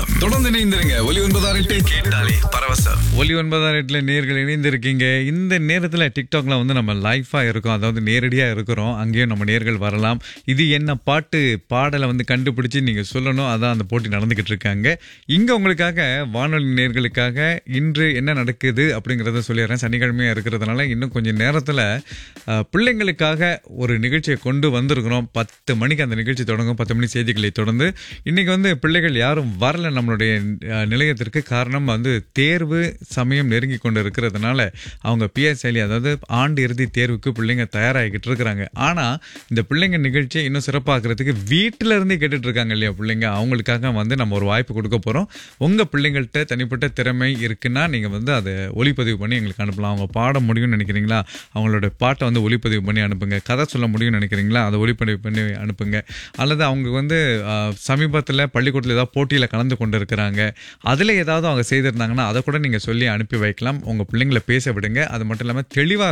பரவசம் தொடர்ந்து இணைந்திருங்க ஒலி ஒன்பதாறு எட்டு கேட்டாலே பரவசம் ஒலி ஒன்பதாம் எட்டுல நேர்கள் இணைந்திருக்கீங்க இந்த நேரத்தில் டிக்டாக்ல வந்து நம்ம லைஃபா இருக்கோம் அதாவது நேரடியாக இருக்கிறோம் அங்கேயும் நம்ம நேர்கள் வரலாம் இது என்ன பாட்டு பாடலை வந்து கண்டுபிடிச்சு நீங்க சொல்லணும் அதான் அந்த போட்டி நடந்துகிட்டு இருக்காங்க இங்க உங்களுக்காக வானொலி நேர்களுக்காக இன்று என்ன நடக்குது அப்படிங்கறத சொல்லிடுறேன் சனிக்கிழமையா இருக்கிறதுனால இன்னும் கொஞ்சம் நேரத்துல அஹ், பிள்ளைங்களுக்காக ஒரு நிகழ்ச்சியை கொண்டு வந்திருக்கிறோம் பத்து மணிக்கு அந்த நிகழ்ச்சி தொடங்கும் பத்து மணி செய்திகளை தொடர்ந்து இன்னைக்கு வந்து பிள்ளைகள் யாரும் வரல நம்மளுடைய அஹ், நிலையத்திற்கு காரணம் வந்து தேர்வு சமயம் நெருங்கி கொண்டு இருக்கிறதுனால அவங்க பிஎஸ்எல்இ அதாவது ஆண்டு இறுதி தேர்வுக்கு பிள்ளைங்க தயாராகிக்கிட்டு இருக்கிறாங்க ஆனா இந்த பிள்ளைங்க நிகழ்ச்சியை இன்னும் சிறப்பாக்குறதுக்கு வீட்டில இருந்தே கேட்டுட்டு இருக்காங்க இல்லையா பிள்ளைங்க அவங்களுக்காக வந்து நம்ம ஒரு வாய்ப்பு கொடுக்க போறோம் உங்க பிள்ளைங்கள்ட்ட தனிப்பட்ட திறமை இருக்குன்னா நீங்க வந்து அதை ஒளிப்பதிவு பண்ணி எங்களுக்கு அனுப்பலாம் அவங்க பாட முடியும்னு நினைக்கிறீங்களா அவங்களோட பாட்டை வந்து ஒளிப்பதிவு பண்ணி அனுப்புங்க கதை சொல்ல முடியும்னு நினைக்கிறீங்களா அதை ஒளிப்பதிவு பண்ணி அனுப்புங்க அல்லது அவங்க வந்து சமீபத்தில் பள்ளிக்கூடத்தில் ஏதாவது போட்டியில் கலந்து கொண்டு இருக்கிறாங்க அதில் ஏதாவது அவங்க செய்திருந்தாங்கன்னா அதை கூட நீங்கள் சொல்லி அனுப்பி வைக்கலாம் உங்கள் பிள்ளைங்களை பேச விடுங்க அது மட்டும் இல்லாமல் தெளிவாக